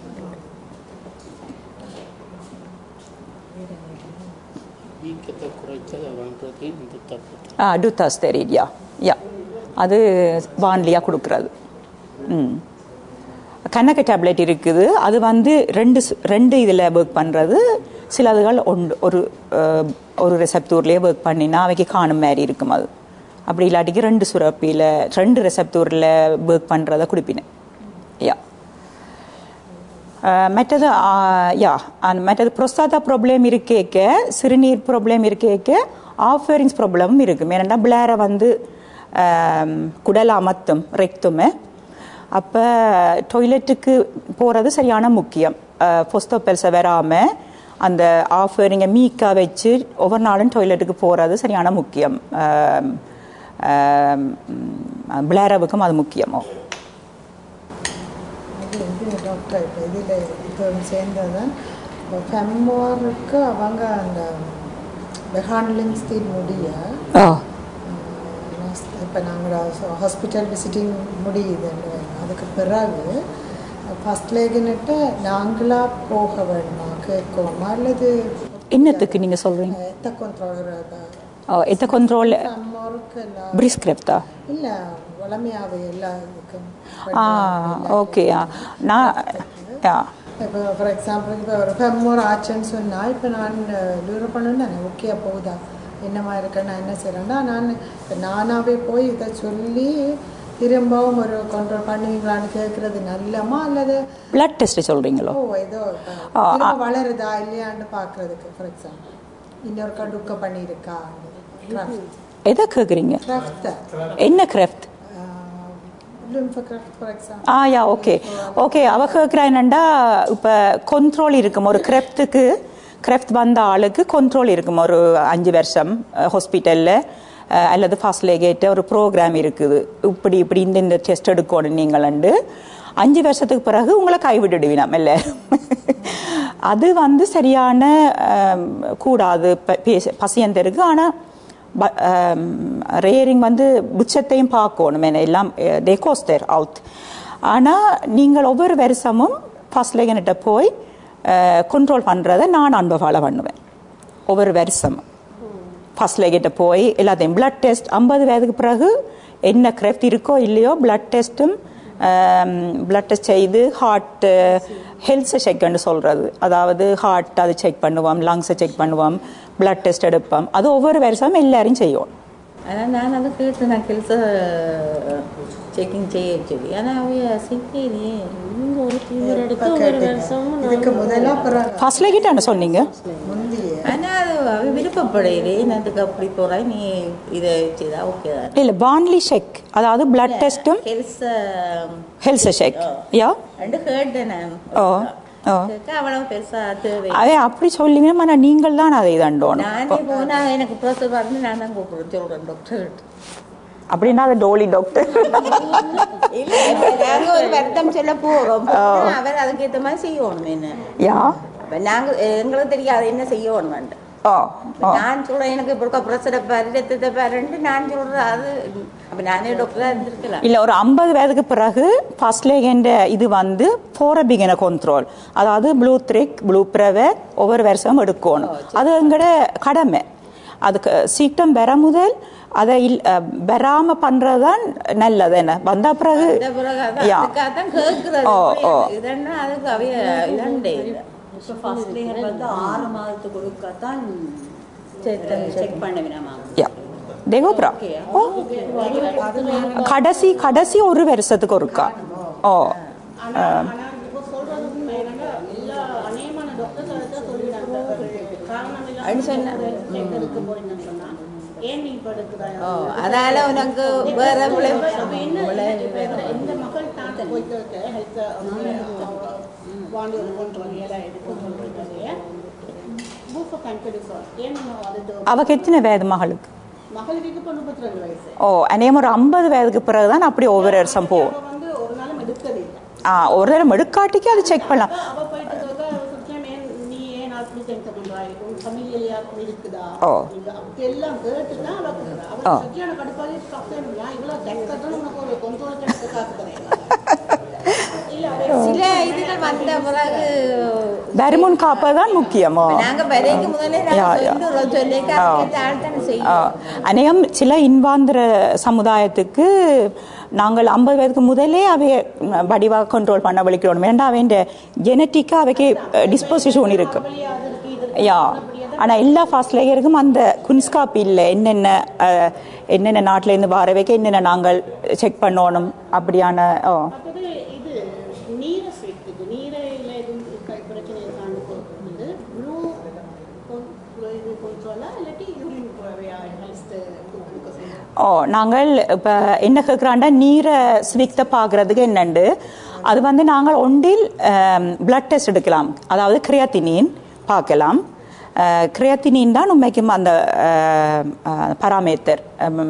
Speaker 6: வீக்கத்தை குறைச்சதை பண்ணுறது இந்த டேப்லெட்
Speaker 2: ஆ டுத்தாஸ்தெரிட் யா யா அது வான்லியாக கொடுக்குறது ம் கண்ணக்க டேப்லெட் இருக்குது அது வந்து ரெண்டு ஸ்- ரெண்டு இதில் ஒர்க் பண்ணுறது சிலதுகள் ஒன்று ஒரு அஹ், ஒரு ரெசப்தூர்லேயே ஒர்க் பண்ணினா அவைக்கு காணும் மாதிரி இருக்கும் அது அப்படி இல்லாட்டிக்கு ரெண்டு சுரப்பியில் ரெண்டு ரெசப்தூரில் ஒர்க் பண்ணுறதை குடிப்பினேன் யா அஹ், மற்றது ஆஹ், யா அந்த மற்றது புரோஸ்தாதா ப்ராப்ளம் இருக்கேக்க சிறுநீர் ப்ராப்ளம் இருக்கேக்க ஆஃபரிங்ஸ் ப்ராப்ளமும் இருக்கும் ஏன்னா பிளேரை வந்து ஆம், குடல் அமத்தும் ரெக்துமே அப்போ டாய்லெட்டுக்கு போகிறது சரியான முக்கியம் பொஸ்தோப்பெல்ஸை வராமல் அந்த ஆஃபரிங்கை மீக்காக வச்சு ஒவ்வொரு நாளும் டாய்லெட்டுக்கு போகிறது சரியான முக்கியம் பிளேரவுக்கும் அது முக்கியமோ
Speaker 1: இது இது டாக்டர் இப்போ இதில் இப்போ சேர்ந்தது தான் இப்போ ஃபெம்மோருக்கு அவங்க அந்த பெஹான்லிங்ஸ்தீன் முடிய
Speaker 2: ஓ
Speaker 1: இப்போ நாங்கள் ஹாஸ்பிட்டல் விசிட்டிங் முடியுதுன்னு அதுக்கு பிறகு ஃபஸ்ட் லேகின்ட்டு நாங்களாக போக வேணுமா கேட்கணுமா அல்லது
Speaker 2: என்னத்துக்கு நீங்கள் சொல்கிறீங்க
Speaker 1: எத்த கொண்டோகிற
Speaker 2: ஓ எத்த கண்ட்ரோல்
Speaker 1: ஃபெம்மோருக்கு எல்லாம்
Speaker 2: பிரிஸ்கிரிப்டா
Speaker 1: இல்லை வளமையாகவே எல்லா இதுக்கும்
Speaker 2: ஆ ஓகே நான் யா
Speaker 1: இப்போ ஃபார் எக்ஸாம்பிள் இப்போ ஒரு ஃபெம்மோர் ஆச்சுன்னு சொன்னால் இப்போ நான் டூர் பண்ணணுன்னு ஓகே போகுதா என்னமா இருக்கேன் நான் என்ன செய்கிறேன்னா நான் இப்போ நானாகவே போய் இதை சொல்லி திரும்பவும் ஒரு கண்ட்ரோல் பண்ணுவீங்களான்னு கேட்குறது நல்லமா அல்லது
Speaker 2: பிளட் டெஸ்ட் சொல்கிறீங்களோ
Speaker 1: ஓ ஏதோ இப்ப திரும்ப வளருதா இல்லையான்னு பார்க்குறதுக்கு ஃபார் எக்ஸாம்பிள் இன்னொருக்கா டுக்க பண்ணியிருக்கா கிராஃப்ட்
Speaker 2: எதை கேட்குறீங்க
Speaker 1: கிராஃப்ட்
Speaker 2: என்ன கிராஃப்ட்
Speaker 1: லிம்ஃபோகிராஃப்ட் ஃபார் எக்ஸாம்பிள்
Speaker 2: ஆ யா ஓகே ஓகே அவ கேட்குறா என்னண்டா இப்போ கண்ட்ரோல் இருக்கும் ஒரு கிரெஃப்ட்டுக்கு கிரெஃப்ட் வந்த ஆளுக்கு கண்ட்ரோல் இருக்கும் ஒரு அஞ்சு வருஷம் ஹாஸ்பிட்டலில் அல்லது ஃபர்ஸ்ட் லேகேட்ட ஒரு ப்ரோக்ராம் இருக்குது இப்படி இப்படி இந்த இந்த டெஸ்ட் எடுக்கணும் நீங்களண்டு அஞ்சு வருஷத்துக்கு பிறகு உங்களை கைவிட்டுடுவினாம் எல்லாரும் அது வந்து சரியான ஆம், கூடாது ப- பேச- பசியந்தருக்கு ஆனால் ரேரிங் வந்து புச்சத்தையும் பார்க்கணும் என்ன எல்லாம் தே கோஸ்டர் அவுட் ஆனால் நீங்கள் ஒவ்வொரு வருஷமும் ஃபர்ஸ்ட் லேகன்கிட்ட போய் கண்ட்ரோல் பண்ணுறதை நான் அனுபவால பண்ணுவேன் ஒவ்வொரு வருஷமும் ஃபர்ஸ்ட் லேகிட்ட போய் எல்லாத்தையும் பிளட் டெஸ்ட் ஐம்பது வயதுக்கு பிறகு என்ன கிரெஃப்ட் இருக்கோ இல்லையோ பிளட் டெஸ்ட்டும் பிளட் டெஸ்ட் செய்து ஹார்ட் ஹெல்த்தை செக்னு சொல்கிறது அதாவது ஹார்ட் அது செக் பண்ணுவோம் லங்ஸை செக் பண்ணுவோம் பிளட் டெஸ்ட் எடுப்போம் அது ஒவ்வொரு வருஷமும் எல்லாரும் செய்யும்
Speaker 3: ஆனால் நான் அதை கேட்டு நான் கெல்ஸை செக்கிங் செய்ய சொல்லி ஆனால் அவைய சிக்கேனே இவங்க ஒரு தீவிர எடுத்து ஒரு வருஷமும்
Speaker 1: இதுக்கு முதல்ல பிறகு
Speaker 2: ஃபர்ஸ்ட் லேகிட்ட சொன்னீங்க
Speaker 1: முந்தைய
Speaker 3: ஆனால் அது அவ விருப்பப்படையிலே என்னத்துக்கு அப்படி போகிறா நீ இதை செய்தா ஓகே தான்
Speaker 2: இல்லை பான்லி செக் அதாவது பிளட் டெஸ்ட்டும்
Speaker 3: கெல்ஸை
Speaker 2: ஹெல்த் செக் யா
Speaker 3: ரெண்டு கேட்டேன் நான்
Speaker 2: ஓ ஓ
Speaker 3: கேட்க அவ்வளவு பெருசா தேவை
Speaker 2: அதே அப்படி சொல்லுவீங்க ஆனால் நீங்கள் தான் அதை தண்டோணும்
Speaker 3: நானே போனா எனக்கு ப்ரொசர் வந்து நான் தான் கூப்பிடுறேன் சொல்றேன் டாக்டர்
Speaker 2: அப்படின்னா அது டோலி டாக்டர்
Speaker 3: இல்ல இப்ப நாங்க ஒரு வருத்தம் சொல்ல போறோம் போனா அவர் அதுக்கேத்த மாதிரி செய்யணும் என்ன
Speaker 2: யா
Speaker 3: அப்ப நாங்க எங்களுக்கு தெரியாது என்ன செய்யணும்
Speaker 2: ஓ ஓ
Speaker 3: நான் சொல்றேன் எனக்கு இப்போ ப்ரெஷரை பாரு ரத்தத்தை பாருன்ட்டு நான் சொல்றேன் அது அப்ப நானே டாக்டரா இருந்திருக்கலாம்
Speaker 2: இல்ல ஒரு ஐம்பது வயதுக்கு பிறகு ஃபர்ஸ்ட் லேகன்ற இது வந்து போரபிகன கண்ட்ரோல் அதாவது ப்ளூ த்ரிக் ப்ளூ பிரவை ஒவ்வொரு வருஷமும் எடுக்கணும் அது எங்கட கடமை அதுக்கு சீக்கிரம் பெற முதல் அதை இல் அஹ், பெறாம பண்றதுதான் நல்லது என்ன வந்த பிறகு
Speaker 3: இந்த பிறகு அதான்
Speaker 2: யா
Speaker 3: அதுக்காக தான் கேட்கறது
Speaker 2: ஓ, ஓ.
Speaker 3: இதன்னா அதுக்கு அவைய இதண்டே
Speaker 7: இப்போ ஃபர்ஸ்ட் லேயர் வந்து ஆறு மாதத்துக்கு ஒருக்கத்தான் செக் பண்ணுவேன்
Speaker 2: யா தேகோப்ரா ஓ கடைசி கடைசி ஒரு வருஷத்துக்கு ஒருக்கா ஓ அஹ்,
Speaker 5: இப்போ சொல்றது உண்மை என்னன்னா எல்லா அநேகமான டாக்டர்ஸ் அதை தான் சொல்லிடுறாங்க காரணம்
Speaker 3: அப்படி சொன்னா.
Speaker 5: இல்லாமல் செக் எடுக்க போறீங்கன்னு சொன்னா ஏன் நீ இப்போ எடுக்கிறா
Speaker 3: ஓ அதால உனக்கு வேற விளைவு
Speaker 5: அப்ப என்ன இந்த- இந்த மக்கள் தான் போயிட்டு ஹெல்த் வாண்டி ஒரு கொண்டு எல்லாம் எடுத்து சொல்லிட்டு பூஃப கண்டிப்பாக ஏன் நம்ம அது
Speaker 2: அவக்கு எத்தனை வயது மகளுக்கு
Speaker 5: மகளுக்கு இப்போ முப்பத்தி ரெண்டு வயசு
Speaker 2: ஓ அநேகம் ஒரு ஐம்பது வயதுக்கு பிறகுதான் அப்படி ஒவ்வொரு வருஷம் போகும்
Speaker 5: அவ வந்து ஒரு நாளும் எடுத்தது இல்லை
Speaker 2: ஆ ஒரு தடவை எடுக்காட்டிக்கு அது செக் பண்ணலாம்
Speaker 5: அவ போயிட்டு சொல்றா, சொல்றேன், ஏன் நீ ஏன் நாட்கள் டென்த் பண்றாய் உன் ஃபமிலியில் யாருக்கும் இருக்குதா
Speaker 2: ஓ.
Speaker 5: நீங்க அப்படி எல்லாம் கேட்டு தான் அவ கொடுக்குறா. அவ
Speaker 2: ஓ.
Speaker 5: சரியான கடுப்பாளி கப்ளேன் ஏன் இவ்வளோ டெக்கட்டும் உனக்கு ஒரு கொஞ்சம் கணக்கு காத்துக்கிறேன் இல்ல அவ
Speaker 3: சில இதுகள் வந்த பிறகு
Speaker 2: வருமுன் காப்பது தான் முக்கியமோ
Speaker 3: நாங்க வரைக்கு முதல்ல
Speaker 2: யா, யா.
Speaker 3: நாங்க சொல்லி
Speaker 2: ஆ.
Speaker 3: ஆள் தானே
Speaker 2: ஆ,
Speaker 3: செய்யும்
Speaker 2: அநேகம் சில இன்வாந்திர சமுதாயத்துக்கு நாங்கள் ஐம்பது வயதுக்கு முதலே அவைய வடிவாக கண்ட்ரோல் பண்ண வலிக்கிறோம் ஏன்டா அவன் ஜெனட்டிக்காக அவைக்கு டிஸ்போசிஷன் இருக்கு யா ஆனால் எல்லா ஃபாஸ்ட் லேயருக்கும் அந்த குன்ஸ்காப் இல்லை என்னென்ன அஹ், என்னென்ன நாட்டிலேருந்து வரவைக்கு என்னென்ன நாங்கள் செக் பண்ணணும் அப்படியான ஓ
Speaker 5: மற்றது இது நீரை சேர்த்துக்கு நீரையில் எதுவும் இருக்க- பிரச்சனை இருக்கான்னு கொடுக்குறது ப்ளூ இது கொஞ்சம் இல்லாட்டி யூரின் ஹெல்த் கொடுக்க செய்யும்
Speaker 2: ஓ நாங்கள் இப்போ என்ன கேட்குறாண்டா நீரை ஸ்விக்த பார்க்குறதுக்கு என்னண்டு அது வந்து நாங்கள் ஒன்றில் பிளட் டெஸ்ட் எடுக்கலாம் அதாவது கிரியாத்தினின் பார்க்கலாம் கிரியாத்தினின் தான் உண்மைக்கும் அந்த பராமேத்தர்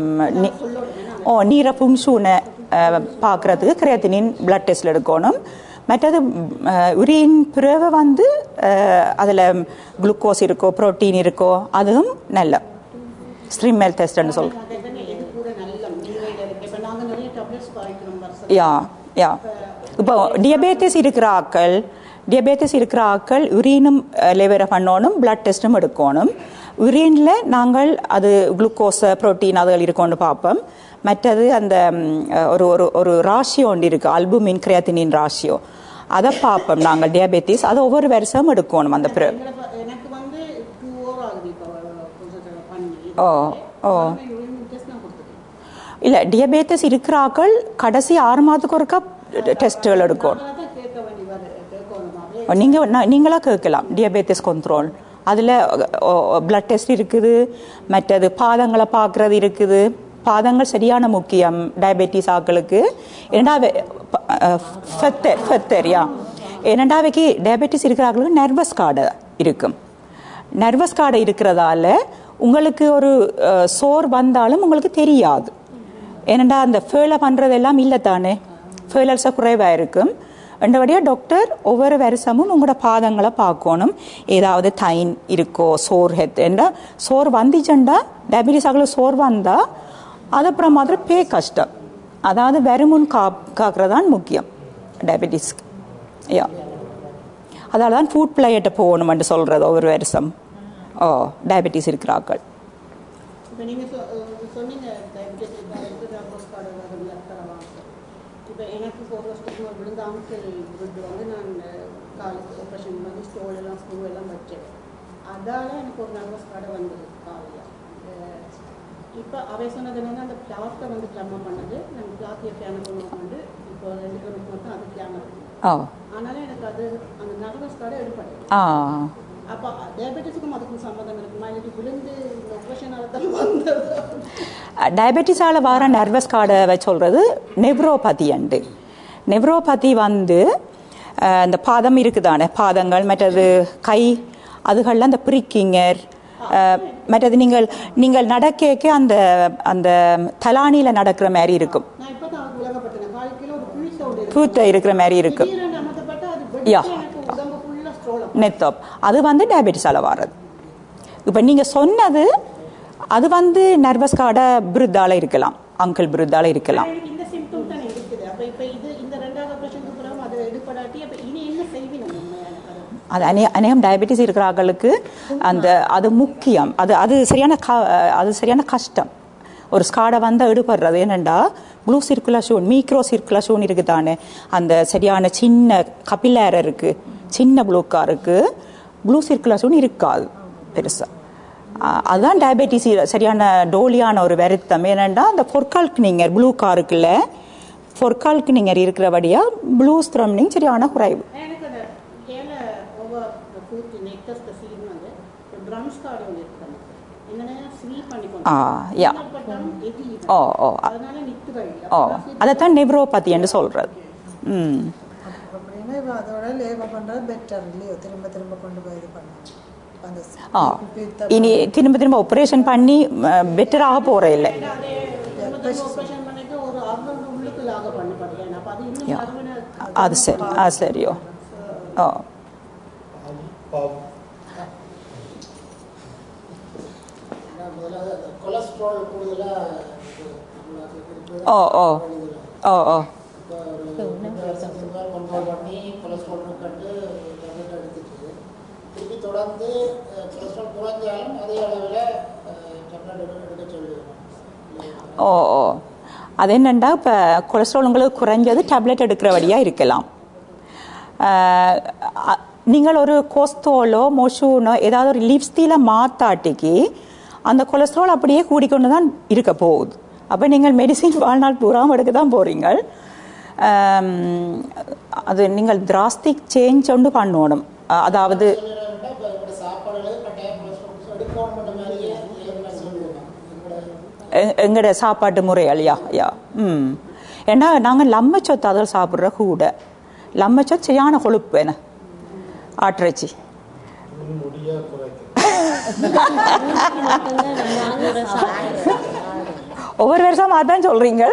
Speaker 2: ஓ நீரை பும்சூனை பார்க்குறதுக்கு கிரியாத்தினின் பிளட் டெஸ்ட் எடுக்கணும் மற்றது உரியின் பிறகு வந்து அதில் குளுக்கோஸ் இருக்கோ புரோட்டீன் இருக்கோ அதுவும் நல்ல ஸ்ட்ரீம் மெல் டெஸ்ட்னு சொல்கிறோம்
Speaker 5: அது என்ன எது கூட நல்ல நீரையில் இருக்கு இப்போ நாங்கள் நிறைய டேப்லெட்ஸ் பாய்க்கிறோம் வருஷம்
Speaker 2: யா யா இப்போ டியபேட்டிஸ் இருக்கிற ஆக்கள் டியபேட்டிஸ் இருக்கிற ஆக்கள் யுரீனும் லெவரை பண்ணணும் பிளட் டெஸ்ட்டும் எடுக்கணும் யுரீனில் நாங்கள் அது குளுக்கோஸ் புரோட்டீன் அதுகள் இருக்கோன்னு பார்ப்போம் மற்றது அந்த ம், ஒரு ஒரு ஒரு ராஷியோ ஒன்று இருக்குது அல்புமின் கிரியாத்தினின் ராஷியோ அதை பார்ப்போம் நாங்கள் டியபெட்டிஸ் அது ஒவ்வொரு வருஷமும் எடுக்கணும் அந்த பிற
Speaker 5: எங்களை ப- எனக்கு வந்து டூ ஹவர் ஆகுது இப்போ கொஞ்சம் பண்ணி
Speaker 2: ஓ ஓ
Speaker 5: யூரின் டெஸ்ட் நான் கொடுத்துருக்கேன்
Speaker 2: இல்லை டியபெட்டிஸ் இருக்கிற ஆக்கள் கடைசி ஆறு மாதத்துக்கு ஒருக்கா டெஸ்ட்டுகள் எடுக்கணும்
Speaker 5: அதனால தான் கேட்க வேண்டி வரு கேட்கணும் அப்படியே
Speaker 2: நீங்கள் நீங்களாக கேட்கலாம் டியபெட்டிஸ் கண்ட்ரோல் அதில் பிளட் டெஸ்ட் இருக்குது மற்றது பாதங்களை பார்க்குறது இருக்குது பாதங்கள் சரியான முக்கியம் டயபெட்டிஸ் ஆக்களுக்கு ஏன்னா ஃபெத்தர் ஃபெத்தரியா ஏன்னாண்டா அவைக்கு டயபெட்டிஸ் இருக்கிற ஆக்களுக்கு நர்வஸ் கார்டு இருக்கும் நர்வஸ் கார்டு இருக்கிறதால உங்களுக்கு ஒரு அஹ், சோர் வந்தாலும் உங்களுக்கு தெரியாது ஏனண்டா அந்த ஃபேலை பண்ணுறதெல்லாம் இல்லை தானே ஃபேலர்ஸாக குறைவாக இருக்கும் ரெண்டபடியாக டாக்டர் ஒவ்வொரு வருஷமும் உங்களோட பாதங்களை பார்க்கணும் ஏதாவது தைன் இருக்கோ சோர் ஹெத் என்ற சோர் வந்துச்சுண்டா டயபிட்டிஸ் ஆகல சோர் வந்தால் அது அப்புறம் மாத்திரம் பே கஷ்டம் அதாவது வெறுமுன் கா காக்கிறதான் முக்கியம் டயபிட்டிஸ்க்கு யா அதால தான் ஃபுட் பிளேயட்டை போகணுமென்று சொல்கிறது ஒவ்வொரு வருஷம் ஓ டயபெட்டிஸ் இருக்கிறாக்கள்
Speaker 5: இப்போ நீங்கள் சொ அஹ் சொன்னீங்க டயபெட்டிஸ் இருக்காருக்கு டாக்டர்ஸ் கார்டு வரல தரவாங்க இப்போ எனக்கு ஃபோர் வருஷத்துக்கு ஒரு விழுந்த அங்கிள் பிளட் வந்து நான் காலுக்கு ஆப்ரேஷன் பண்ணி ஸ்டோல் எல்லாம் ஸ்க்ரூ எல்லாம் வச்சேன் அதால் எனக்கு ஒரு நர்வஸ் கார்டு வந்தது காலையில் இப்போ அவை சொன்னது என்னன்னா அந்த கிளாத்தை வந்து கிளம்ப பண்ணது நாங்கள் கிளாத் எப்படியான பண்ணுவோம் வந்து இப்போ ரெண்டு கிலோமீட்டர் மட்டும் அது கிளாமர்
Speaker 2: ஓ
Speaker 5: ஆனாலும் எனக்கு அது அந்த நர்வஸ் கார்டு எடுப்பட்டது
Speaker 2: ஆ
Speaker 5: அப்போ டயபெட்டிஸுக்கும் அதுக்கும் சம்மந்தம் இருக்குமா இல்லாட்டி விழுந்து இந்த ஆப்ரேஷனால தான் வந்தது
Speaker 2: டயபெட்டிஸால் வர நர்வஸ் கார்டை சொல்கிறது நெவ்ரோபதி அண்டு நெவ்ரோபதி வந்து அஹ், இந்த பாதம் இருக்குதானே பாதங்கள் மற்றது கை அதுகளில் அந்த பிரிக்கிங்கர் மற்றது நீங்கள் நீங்கள் நடக்கேக்க அந்த அந்த தலானியில் நடக்கிற மாதிரி இருக்கும்
Speaker 5: நான் இப்போ தான் அவருக்கு விலகப்பட்டேன் கால் கிலோ ஒரு புளி சவுண்ட்
Speaker 2: பூத்த இருக்கிற மாதிரி இருக்கும்
Speaker 5: திடீரென அமர்த்தப்பட்டு அது
Speaker 2: யா.
Speaker 5: வெடிச்சு எனக்கு உடம்பு ஃபுல்லாக ஸ்ட்ரோல்
Speaker 2: நெத்தோப் அது வந்து டயபெட்டிஸால் வர்றது இப்போ நீங்கள் சொன்னது அது வந்து நர்வஸ் கார்டை பிருத்தால இருக்கலாம் அங்கிள் பிருத்தால இருக்கலாம்
Speaker 5: எனக்கு இந்த சிம்டம் தான் இருக்குது அப்போ இப்போ இது இந்த ரெண்டாவது ஆப்ரேஷனுக்கு பிறகு அது எடுப்படாட்டி அப்போ இனி என்ன செய்வீங்க நம்ம எனக்கு அது
Speaker 2: அது அநே அநேகம் டயபெட்டிஸ் இருக்கிற ஆட்களுக்கு அந்த அது முக்கியம் அது அது சரியான க அது சரியான கஷ்டம் ஒரு ஸ்காடை வந்து எடுபடுறது என்னென்னா ப்ளூ சர்க்குலேஷன் மீக்ரோ சர்க்குலேஷன் இருக்குது தானே அந்த சரியான சின்ன கபிலேர இருக்குது சின்ன ப்ளூக்கா இருக்குது ப்ளூ சர்க்குலேஷன் இருக்காது பெருசாக அதுதான் டயபெட்டிஸ் சரியான டோலியான ஒரு வருத்தம் ஏனென்னா அந்த பொற்கால்க்னிங்கர் ப்ளூ காருக்குள்ள பொற்கால்க்னிங்கர் இருக்கிறபடியாக ப்ளூ ஸ்த்ரம்னிங் சரியான குறைவு
Speaker 5: எனக்கு அந்த கேல ஓவர் ஃபுட் நெக்டஸ் த சீன் வந்து ட்ரம்ஸ் கார்டு ஒன்று இருக்குது என்னன்னா ஃப்ரீ பண்ணி
Speaker 2: ஆ யா
Speaker 5: பட்டாலும் எரியுது
Speaker 2: ஓ ஓ
Speaker 5: அதனால நிற்கிறேன்
Speaker 2: ஓ அதைத்தான் நெவ்ரோபதி என்று சொல்கிறது ம்
Speaker 1: அப்படின்னா இப்போ அதோட லேபர் பண்ணுறது பெட்டர் இல்லையோ திரும்ப திரும்ப கொண்டு போய் இது பண்ணணும் அந்த
Speaker 2: ஆ
Speaker 1: பித்த-
Speaker 2: இனி திரும்ப திரும்ப ஆப்ரேஷன் பண்ணி பெட்டராக போகிற இல்லை
Speaker 5: ஆப்ரேஷன் பண்ணிட்டு ஒரு அறுநூறு உள்ளுக்கு லாக பண்ணப்படுறேன் அப்போ அது இன்னும்
Speaker 2: யா.
Speaker 5: மறுபடியும்
Speaker 2: அது சரி அது சரியோ ஓ
Speaker 8: கொலஸ்ட்ரால் கூடுதலாக
Speaker 2: ஓ ஓ ஓ ஓ
Speaker 8: கண்ட்ரோல் பண்ணி கொலஸ்ட்ரால் கண்டு டேப்லெட் எடுத்துட்டு திருப்பி தொடர்ந்து கொலஸ்ட்ரால் குறைஞ்சாலும் அதே அளவில் டேப்லெட் எடுக்க சொல்லுவோம்
Speaker 2: ஓ ஓ அது என்னண்டா இப்போ கொலஸ்ட்ரால் உங்களுக்கு குறைஞ்சது டேப்லெட் எடுக்கிற வழியாக இருக்கலாம் அஹ், அ- நீங்கள் ஒரு கோஸ்தோலோ மொஷூனோ ஏதாவது ஒரு லிப்ஸ்டியில் மாத்தாட்டிக்கு அந்த கொலஸ்ட்ரால் அப்படியே கூடிக்கொண்டு தான் இருக்க போகுது அப்போ நீங்கள் மெடிசின் வாழ்நாள் பூராவும் எடுக்க தான் போகிறீங்க அது நீங்கள் திராஸ்டிக் சேஞ்ச் ஒன்று பண்ணணும் அ- அதாவது
Speaker 8: சொல்லுறாங்கன்னா இப்போ எங்களோட சாப்பாடுல கட்டாயம் கொலஸ்ட்ரால் எடுக்கணுன்ற மாதிரியே எல்லாம் சொல்லுவோம் எங்களோட
Speaker 2: எ- எங்கட சாப்பாட்டு முறைகள் யா யா ம் ஏன்னா நாங்கள் லம்மச்சொத்து அதில் சாப்பிட்ற கூட லம்மச்சொத்து சரியான கொழுப்பு என்ன ஆட்டிறைச்சி
Speaker 6: முடியா குறைக்க
Speaker 2: ஒவ்வொரு வருஷம் அதான் சொல்றீங்க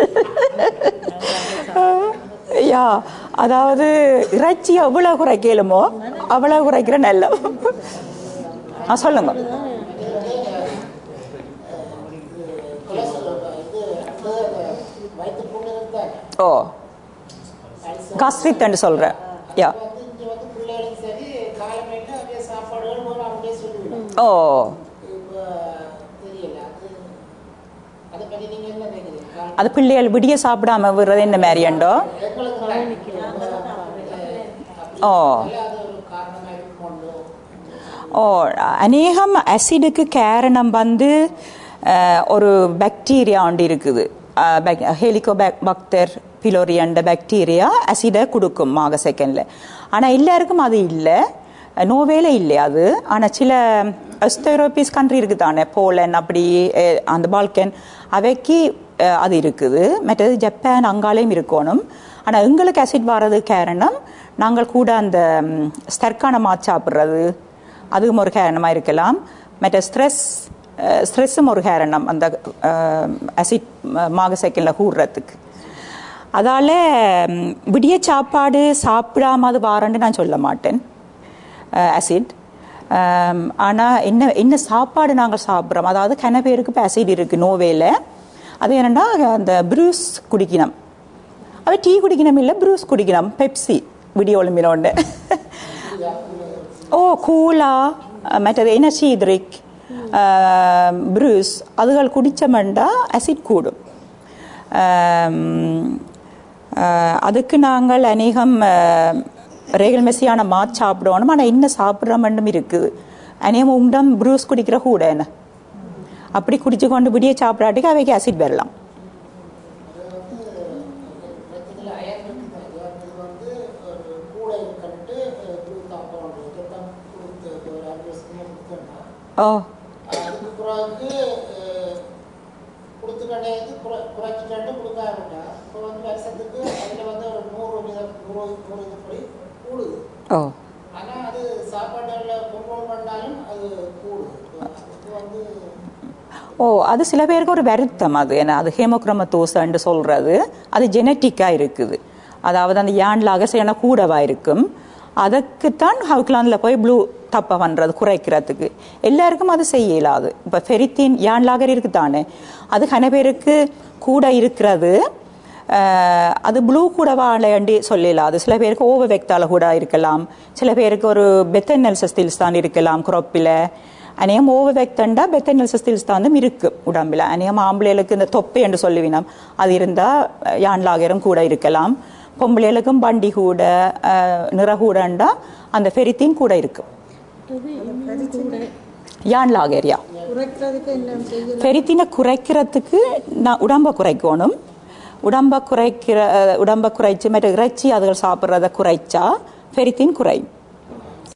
Speaker 2: யா அதாவது இறைச்சி எவ்வளவு குறைக்கலுமோ அவ்வளவு குறைக்கிற நல்ல ஆ சொல்லுங்க
Speaker 8: கொலஸ்ட்ரால் இது அந்த வயிற்று புண்ணு இருந்தாங்க
Speaker 2: ஓ கஸ்ரித்தன்னு சொல்கிறேன் யா
Speaker 8: வந்து இங்கே வந்து பிள்ளைகளும் சரி காலமைட்டு அப்படியே சாப்பாடுகள் போல அப்படியே சொல்லிவிடும்
Speaker 2: ஓ
Speaker 8: இப்போ தெரியல அது அதை பற்றி நீங்கள் என்ன நினைக்கிறீங்க கா-
Speaker 2: அது பிள்ளைகள் விடிய சாப்பிடாம விடுறது என்ன மாதிரியண்டோ
Speaker 8: எங்களுக்கு
Speaker 2: ஓ
Speaker 8: அது ஒரு காரணமாக இருக்குமோ
Speaker 2: ஓ அநேகம் அசிடுக்கு காரணம் வந்து அஹ், ஒரு பாக்டீரியா ஒன்று இருக்குது ஹெலிகோபேக் பக்டர் பிலோரி என்ற பாக்டீரியா அசிடை கொடுக்கும் மாக செகண்டில் ஆனால் எல்லாருக்கும் அது இல்லை நோவேல இல்லை அது ஆனால் சில வெஸ்ட் யூரோப்பியஸ் கண்ட்ரி இருக்குது தானே போலன் அப்படி அஹ், அந்த பால்கன் அவைக்கு அஹ், அது இருக்குது மற்றது ஜப்பான் அங்காலையும் இருக்கணும் ஆனால் எங்களுக்கு அசிட் வர்றதுக்கு காரணம் நாங்கள் கூட அந்த ம், ஸ்டர்க்கான மாத்து சாப்பிட்றது அதுவும் ஒரு காரணமாக இருக்கலாம் மற்ற ஸ்ட்ரெஸ் ஸ்ட்ரெஸ்ஸும் ஒரு காரணம் அந்த அசிட் மாக செகண்டில் கூடுறதுக்கு அதால் ம், விடிய சாப்பாடு சாப்பிடாம அது வாரன்னு நான் சொல்ல மாட்டேன் அசிட் ஆனால் என்ன என்ன சாப்பாடு நாங்கள் சாப்பிட்றோம் அதாவது கன பேருக்கு இப்போ அசிட் இருக்குது நோவேல அது என்னென்னா அந்த ப்ரூஸ் குடிக்கணும் அவ டீ குடிக்கணும் இல்லை ப்ரூஸ் குடிக்கணும் பெப்சி விடிய ஒளிமினோண்டு ஓ கூலா மற்றது எனர்ஜி ட்ரிக் ப்ரூஸ் அதுகள் குடித்தமெண்டா அசிட் கூடும் ஆம், ஆஹ், அதுக்கு நாங்கள் அநேகம் ரேகல் மெஸ்ஸியான மாத் சாப்பிடணும் ஆனால் என்ன சாப்பிட்றமெண்டும் இருக்குது அநேகம் உண்டம் ப்ரூஸ் குடிக்கிற கூட என்ன அப்படி குடிச்சு கொண்டு விடிய சாப்பிடாட்டிக்கு அவைக்கு அசிட் வரலாம்
Speaker 8: ரத்தத்தில் அயன் இருக்குது அது வந்து ஒரு கூட இருக்கன்ட்டு குரூப் காம்பவுண்ட் இதெல்லாம் கொடுத்து ஒரு அஞ்சு வருஷத்துக்கு கொடுத்தோம்னா
Speaker 2: ஓ
Speaker 8: அதுக்கு பிறகு கொடுத்துக்கண்டே குறை குறைச்சிட்டு கொடுக்க ஆரம்பிட்டா இப்போ வந்து வருஷத்துக்கு அதில் வந்து ஒரு நூறு வீதம் நூறு நூறு இதுபடி கூடுது
Speaker 2: ஓ
Speaker 8: ஆனால் அது சாப்பாடுகளில் கண்ட்ரோல் பண்ணாலும் அது கூடுது அதுக்கு வந்து
Speaker 2: ஓ அது சில பேருக்கு ஒரு வருத்தம் அது ஏன்னா அது ஹேமோக்ரமத்தோசன்னு சொல்கிறது அது ஜெனட்டிக்காக இருக்குது அதாவது அந்த யான்லாக செய்யண கூடவா இருக்கும் அதுக்குத்தான் ஹவுக்லாந்தில் போய் ப்ளூ தப்பை பண்ணுறது குறைக்கிறதுக்கு எல்லாருக்கும் அது செய்ய இயலாது இப்போ ஃபெரித்தின் யான்லாகர் இருக்குதானே அது கன பேருக்கு கூட இருக்கிறது அஹ், அது ப்ளூ கூட வாழையண்டி சொல்லலாம் அது சில பேருக்கு ஓவர் வெக்தால கூட இருக்கலாம் சில பேருக்கு ஒரு பெத்தனல் ஸ்டில்ஸ் தான் இருக்கலாம் குரப்பில் அநேகம் ஓவர் வெக்தண்டா பெத்தனல் ஸ்டில்ஸ் தான் இருக்கு உடம்புல அநேகம் ஆம்பளைகளுக்கு இந்த தொப்பை என்று சொல்லுவினோம் அது இருந்தால் யான்லாகரம் கூட இருக்கலாம் பொம்பளைகளுக்கும் பண்டி கூட அஹ், நிற கூடண்டா அந்த ஃபெரித்தின் கூட இருக்கு யான்லாகரியா
Speaker 1: குறைக்கிறதுக்கு என்ன செய்யலாம்
Speaker 2: ஃபெரித்தினை குறைக்கிறதுக்கு நான் உடம்பை குறைக்கணும் உடம்பை குறைக்கிற அஹ், உடம்பை குறைச்சி மற்ற இறைச்சி அதுகள் சாப்பிட்றத குறைச்சா ஃபெரித்தின் குறையும்